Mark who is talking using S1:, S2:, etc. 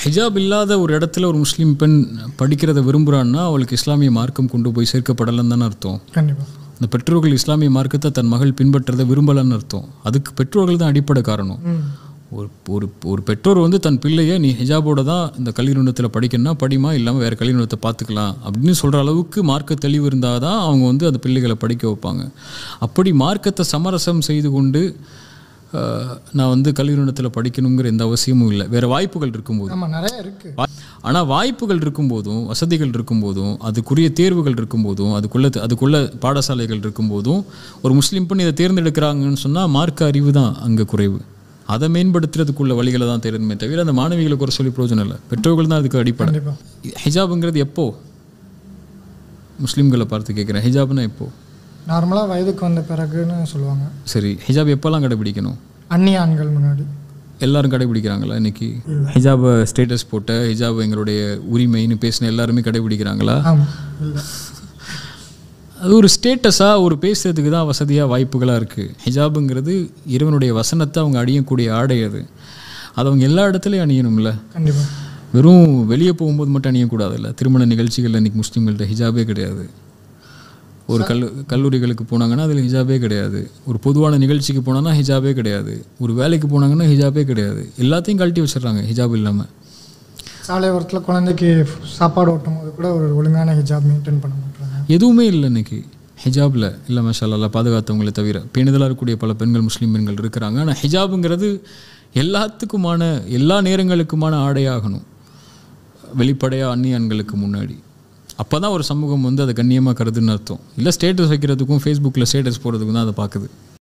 S1: ஹிஜாப் இல்லாத ஒரு இடத்துல ஒரு முஸ்லீம் பெண் படிக்கிறத விரும்புகிறான்னா அவளுக்கு இஸ்லாமிய மார்க்கம் கொண்டு போய் சேர்க்கப்படலைன்னு தானே அர்த்தம்
S2: கண்டிப்பாக
S1: அந்த பெற்றோர்கள் இஸ்லாமிய மார்க்கத்தை தன் மகள் பின்பற்றதை விரும்பலன்னு அர்த்தம் அதுக்கு பெற்றோர்கள் தான் அடிப்படை காரணம்
S2: ம்
S1: ஒரு ஒரு ஒரு பெற்றோர் வந்து தன் பிள்ளையை நீ ஹிஜாபோட தான் இந்த கல்வி நிறுவனத்தில் படிக்கணும்னா படிமா இல்லாமல் வேறு கல்வி நிறுவனத்தை பார்த்துக்கலாம் அப்படின்னு சொல்கிற அளவுக்கு மார்க்க தெளிவு இருந்தால் தான் அவங்க வந்து அந்த பிள்ளைகளை படிக்க வைப்பாங்க அப்படி மார்க்கத்தை சமரசம் செய்து கொண்டு அஹ், நான் வந்து கல்வி நிறுவனத்தில் படிக்கணுங்கிற எந்த அவசியமும் இல்லை வேறு வாய்ப்புகள் இருக்கும்போது
S2: ஆமாம் நிறைய இருக்குது
S1: ஆனால் வாய்ப்புகள் இருக்கும்போதும் வசதிகள் இருக்கும்போதும் அதுக்குரிய தேர்வுகள் இருக்கும்போதும் அதுக்குள்ள அதுக்குள்ள பாடசாலைகள் இருக்கும்போதும் ஒரு முஸ்லீம் பெண் இதை தேர்ந்தெடுக்கிறாங்கன்னு சொன்னால் மார்க்க அறிவு தான் அங்கே குறைவு அதை மேம்படுத்துறதுக்குள்ள வழிகளை தான் தேர்ந்தமே தவிர அந்த மாணவிகளை குறை சொல்லி பிரயோஜனம் இல்லை பெற்றோர்கள் தான் அதுக்கு அடிப்படை
S2: கண்டிப்பாக
S1: ஹிஜாபுங்கிறது எப்போ முஸ்லீம்களை பார்த்து கேட்குறேன் ஹிஜாப்னா எப்போ
S2: நார்மலாக வயதுக்கு வந்த பிறகுன்னு சொல்லுவாங்க
S1: சரி ஹிஜாப் எப்போல்லாம் கடைபிடிக்கணும்
S2: அந்நிய ஆண்கள் முன்னாடி
S1: எல்லாரும் கடைபிடிக்கிறாங்களா இன்னைக்கு ஹிஜாபை ஸ்டேட்டஸ் போட்ட ஹிஜாப் எங்களுடைய உரிமைன்னு பேசின எல்லாருமே கடைபிடிக்கிறாங்களா
S2: ஆமாம் இல்லை
S1: அது ஒரு ஸ்டேட்டஸாக ஒரு பேசுறதுக்கு தான் வசதியாக வாய்ப்புகளாக இருக்குது ஹிஜாபுங்கிறது இறைவனுடைய வசனத்தை அவங்க அணியக்கூடிய ஆடை அது அது அவங்க எல்லா இடத்துலையும் அணியணும்ல
S2: கண்டிப்பாக
S1: வெறும் வெளியே போகும்போது மட்டும் அணியக்கூடாதுல்ல திருமண நிகழ்ச்சிகளில் இன்றைக்கி முஸ்லீம்கள்ட்ட ஹிஜாபே கிடையாது ஒரு கல் கல்லூரிகளுக்கு போனாங்கன்னா அதில் ஹிஜாபே கிடையாது ஒரு பொதுவான நிகழ்ச்சிக்கு போனாங்கன்னா ஹிஜாபே கிடையாது ஒரு வேலைக்கு போனாங்கன்னா ஹிஜாபே கிடையாது எல்லாத்தையும் கழட்டி வச்சிடுறாங்க ஹிஜாப் இல்லாமல்
S2: சாலை ஓரத்தில் குழந்தைக்கு சாப்பாடு ஓட்டும் போது கூட ஒரு ஒழுங்கான ஹிஜாப் மெயின்டைன் பண்ண மாட்டாங்க
S1: எதுவுமே இல்லை இன்னைக்கு ஹிஜாபில் இல்லை மஷாலா பாதுகாத்தவங்களை தவிர பேணுதலாக இருக்கக்கூடிய பல பெண்கள் முஸ்லீம் பெண்கள் இருக்கிறாங்க ஆனால் ஹிஜாபுங்கிறது எல்லாத்துக்குமான எல்லா நேரங்களுக்குமான ஆடையாகணும் வெளிப்படையாக அந்நிய ஆண்களுக்கு முன்னாடி அப்போ தான் ஒரு சமூகம் வந்து அதை கண்ணியமாக கருதுன்னு அர்த்தம் இல்லை ஸ்டேட்டஸ் வைக்கிறதுக்கும் ஃபேஸ்புக்கில் ஸ்டேட்டஸ் போடுறதுக்கும் தான் அதை பார்க்குது